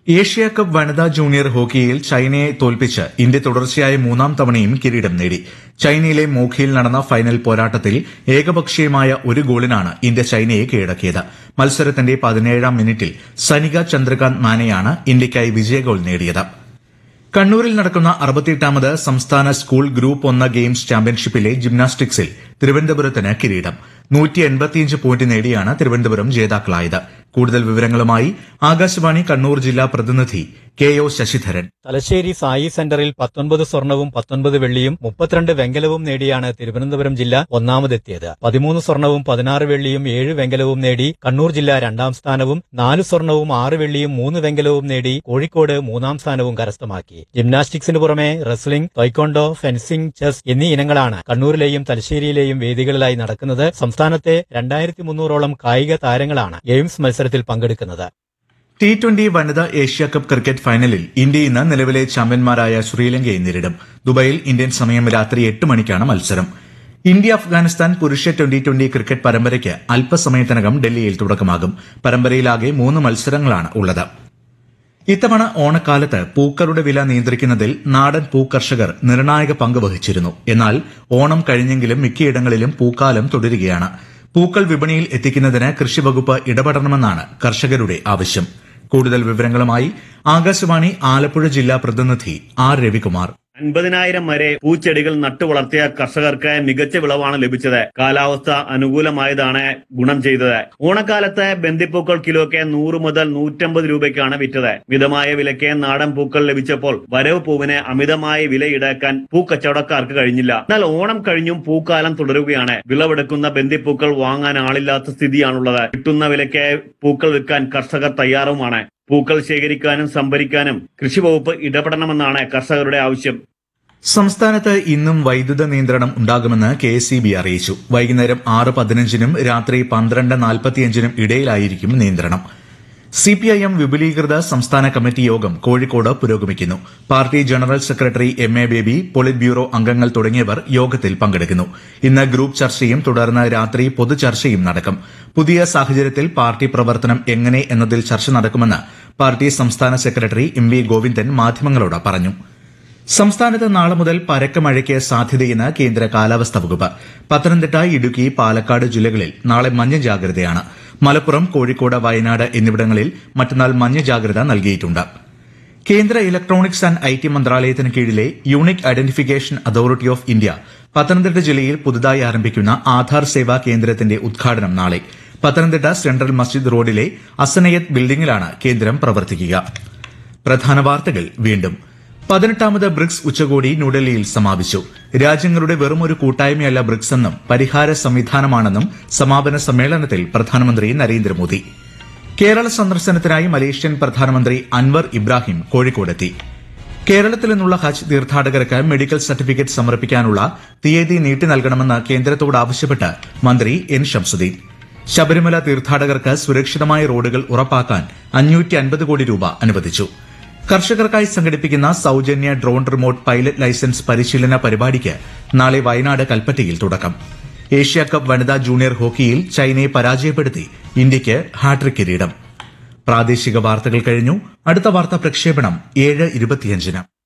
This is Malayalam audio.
ഏഷ്യ കപ്പ് വനിതാ ജൂനിയർ ഹോക്കിയിൽ ചൈനയെ തോൽപ്പിച്ച് ഇന്ത്യ തുടർച്ചയായ മൂന്നാം തവണയും കിരീടം നേടി ചൈനയിലെ മോഖിയിൽ നടന്ന ഫൈനൽ പോരാട്ടത്തിൽ ഏകപക്ഷീയമായ ഒരു ഗോളിനാണ് ഇന്ത്യ ചൈനയെ കീഴടക്കിയത് മത്സരത്തിന്റെ പതിനേഴാം മിനിറ്റിൽ സനിക ചന്ദ്രകാന്ത് മാനെയാണ് ഇന്ത്യയ്ക്കായി വിജയഗോൾ നേടിയത് കണ്ണൂരിൽ നടക്കുന്ന അറുപത്തിയെട്ടാമത് സംസ്ഥാന സ്കൂൾ ഗ്രൂപ്പ് ഒന്ന് ഗെയിംസ് ചാമ്പ്യൻഷിപ്പിലെ ജിംനാസ്റ്റിക്സിൽ തിരുവനന്തപുരത്തിന് കിരീടം നൂറ്റി എൺപത്തിയഞ്ച് പോയിന്റ് നേടിയാണ് തിരുവനന്തപുരം ജേതാക്കളായത് കൂടുതൽ വിവരങ്ങളുമായി ആകാശവാണി കണ്ണൂർ ജില്ലാ പ്രതിനിധി കെ ഒ ശശിധരൻ തലശ്ശേരി സായി സെന്ററിൽ പത്തൊൻപത് സ്വർണവും പത്തൊൻപത് വെള്ളിയും മുപ്പത്തിരണ്ട് വെങ്കലവും നേടിയാണ് തിരുവനന്തപുരം ജില്ല ഒന്നാമതെത്തിയത് പതിമൂന്ന് സ്വർണവും പതിനാറ് വെള്ളിയും ഏഴ് വെങ്കലവും നേടി കണ്ണൂർ ജില്ല രണ്ടാം സ്ഥാനവും നാല് സ്വർണവും ആറ് വെള്ളിയും മൂന്ന് വെങ്കലവും നേടി കോഴിക്കോട് മൂന്നാം സ്ഥാനവും കരസ്ഥമാക്കി ജിംനാസ്റ്റിക്സിന് പുറമെ റെസ്ലിംഗ് ടൈക്കോണ്ടോ ഫെൻസിംഗ് ചെസ് എന്നീ ഇനങ്ങളാണ് കണ്ണൂരിലെയും തലശ്ശേരിയിലെയും വേദികളിലായി നടക്കുന്നത് സംസ്ഥാനത്തെ രണ്ടായിരത്തി മുന്നൂറോളം കായിക താരങ്ങളാണ് ഗെയിംസ് മത്സരത്തിൽ പങ്കെടുക്കുന്നത് ടി ട്വന്റി വനിതാ ഏഷ്യ കപ്പ് ക്രിക്കറ്റ് ഫൈനലിൽ ഇന്ത്യ ഇന്ന് നിലവിലെ ചാമ്പ്യന്മാരായ ശ്രീലങ്കയെ നേരിടും ദുബായിൽ ഇന്ത്യൻ സമയം രാത്രി എട്ട് മണിക്കാണ് മത്സരം ഇന്ത്യ അഫ്ഗാനിസ്ഥാൻ പുരുഷ ട്വന്റി ട്വന്റി ക്രിക്കറ്റ് പരമ്പരയ്ക്ക് അല്പസമയത്തിനകം ഡൽഹിയിൽ തുടക്കമാകും പരമ്പരയിലാകെ മൂന്ന് മത്സരങ്ങളാണ് ഉള്ളത് ഇത്തവണ ഓണക്കാലത്ത് പൂക്കളുടെ വില നിയന്ത്രിക്കുന്നതിൽ നാടൻ പൂക്കർഷകർ നിർണായക പങ്ക് വഹിച്ചിരുന്നു എന്നാൽ ഓണം കഴിഞ്ഞെങ്കിലും മിക്കയിടങ്ങളിലും പൂക്കാലം തുടരുകയാണ് പൂക്കൾ വിപണിയിൽ എത്തിക്കുന്നതിന് കൃഷിവകുപ്പ് ഇടപെടണമെന്നാണ് കർഷകരുടെ ആവശ്യം കൂടുതൽ വിവരങ്ങളുമായി ആകാശവാണി ആലപ്പുഴ ജില്ലാ പ്രതിനിധി ആർ രവികുമാർ അൻപതിനായിരം വരെ പൂച്ചെടികൾ നട്ടുവളർത്തിയ കർഷകർക്ക് മികച്ച വിളവാണ് ലഭിച്ചത് കാലാവസ്ഥ അനുകൂലമായതാണ് ഗുണം ചെയ്തത് ഓണക്കാലത്ത് ബന്ദിപ്പൂക്കൾ കിലോയ്ക്ക് നൂറ് മുതൽ നൂറ്റമ്പത് രൂപയ്ക്കാണ് വിറ്റത് മിതമായ വിലയ്ക്ക് നാടൻ പൂക്കൾ ലഭിച്ചപ്പോൾ വരവ് പൂവിന് അമിതമായ വില ഈടാക്കാൻ പൂക്കച്ചവടക്കാർക്ക് കഴിഞ്ഞില്ല എന്നാൽ ഓണം കഴിഞ്ഞും പൂക്കാലം തുടരുകയാണ് വിളവെടുക്കുന്ന ബന്ദിപ്പൂക്കൾ വാങ്ങാൻ ആളില്ലാത്ത സ്ഥിതിയാണുള്ളത് കിട്ടുന്ന വിലയ്ക്ക് പൂക്കൾ വിൽക്കാൻ കർഷകർ തയ്യാറുമാണ് പൂക്കൾ ശേഖരിക്കാനും സംഭരിക്കാനും കൃഷിവകുപ്പ് ഇടപെടണമെന്നാണ് കർഷകരുടെ ആവശ്യം സംസ്ഥാനത്ത് ഇന്നും വൈദ്യുത നിയന്ത്രണം ഉണ്ടാകുമെന്ന് കെ എസ് ഇ ബി അറിയിച്ചു വൈകുന്നേരം ആറ് പതിനഞ്ചിനും രാത്രി പന്ത്രണ്ട് നാൽപ്പത്തിയഞ്ചിനും ഇടയിലായിരിക്കും നിയന്ത്രണം സിപിഐഎം വിപുലീകൃത സംസ്ഥാന കമ്മിറ്റി യോഗം കോഴിക്കോട് പുരോഗമിക്കുന്നു party general secretary M A Baby polit bureau അംഗങ്ങൾ തുടങ്ങിയവർ യോഗത്തിൽ പങ്കെടുക്കുന്നു ഇന്ന് ഗ്രൂപ്പ് ചർച്ചയും തുടർന്ന് രാത്രി പൊതുചർച്ചയും നടക്കും പുതിയ സാഹചര്യത്തിൽ പാർട്ടി പ്രവർത്തനം എങ്ങനെ എന്നതിൽ ചർച്ച നടക്കുമെന്ന് പാർട്ടി സംസ്ഥാന സെക്രട്ടറി എം വി ഗോവിന്ദൻ മാധ്യമങ്ങളോട് പറഞ്ഞു സംസ്ഥാനത്ത് നാളെ മുതൽ പരക്ക മഴയ്ക്ക് സാധ്യതയെന്ന് കേന്ദ്ര കാലാവസ്ഥാ വകുപ്പ് പത്തനംതിട്ട ഇടുക്കി പാലക്കാട് ജില്ലകളിൽ നാളെ മഞ്ഞ ജാഗ്രതയാണ് മലപ്പുറം കോഴിക്കോട് വയനാട് എന്നിവിടങ്ങളിൽ മറ്റന്നാൾ മഞ്ഞ ജാഗ്രത നൽകിയിട്ടുണ്ട് കേന്ദ്ര ഇലക്ട്രോണിക്സ് ആൻഡ് ഐ ടി മന്ത്രാലയത്തിന് കീഴിലെ unique identification authority of India Pathanamthitta ജില്ലയിൽ പുതുതായി ആരംഭിക്കുന്ന ആധാർ സേവാ കേന്ദ്രത്തിന്റെ ഉദ്ഘാടനം നാളെ പത്തനംതിട്ട സെൻട്രൽ മസ്ജിദ് റോഡിലെ അസനയത്ത് ബിൽഡിംഗിലാണ് കേന്ദ്രം പ്രവർത്തിക്കുക പ്രധാന വാർത്തകൾ വീണ്ടും പതിനെട്ടാമത് ബ്രിക്സ് ഉച്ചകോടി ന്യൂഡൽഹിയിൽ സമാപിച്ചു രാജ്യങ്ങളുടെ വെറുമൊരു കൂട്ടായ്മയല്ല ബ്രിക്സ് എന്നും പരിഹാര സംവിധാനമാണെന്നും സമാപന സമ്മേളനത്തിൽ പ്രധാനമന്ത്രി നരേന്ദ്രമോദി കേരള സന്ദർശനത്തിനായി മലേഷ്യൻ പ്രധാനമന്ത്രി അൻവർ ഇബ്രാഹിം കോഴിക്കോടെത്തി കേരളത്തിൽ നിന്നുള്ള ഹജ്ജ് തീർത്ഥാടകർക്ക് മെഡിക്കൽ സർട്ടിഫിക്കറ്റ് സമർപ്പിക്കാനുള്ള തീയതി നീട്ടി നൽകണമെന്ന് കേന്ദ്രത്തോട് ആവശ്യപ്പെട്ട് മന്ത്രി എൻ ഷംസുദ്ദീൻ ശബരിമല തീർത്ഥാടകർക്ക് സുരക്ഷിതമായ റോഡുകൾ ഉറപ്പാക്കാൻ അഞ്ഞൂറ്റി അൻപത് കോടി രൂപ അനുവദിച്ചു കർഷകർക്കായി സംഘടിപ്പിക്കുന്ന സൌജന്യ ഡ്രോൺ റിമോട്ട് പൈലറ്റ് ലൈസൻസ് പരിശീലന പരിപാടിക്ക് നാളെ വയനാട് കൽപ്പറ്റയിൽ തുടക്കം ഏഷ്യ കപ്പ് വനിതാ ജൂനിയർ ഹോക്കിയിൽ ചൈനയെ പരാജയപ്പെടുത്തി ഇന്ത്യയ്ക്ക് ഹാട്രിക് കിരീടം പ്രാദേശിക വാർത്തകൾ കഴിഞ്ഞു അടുത്ത വാർത്താ പ്രക്ഷേപണം ഏഴ് ഇരുപത്തിയഞ്ചിന്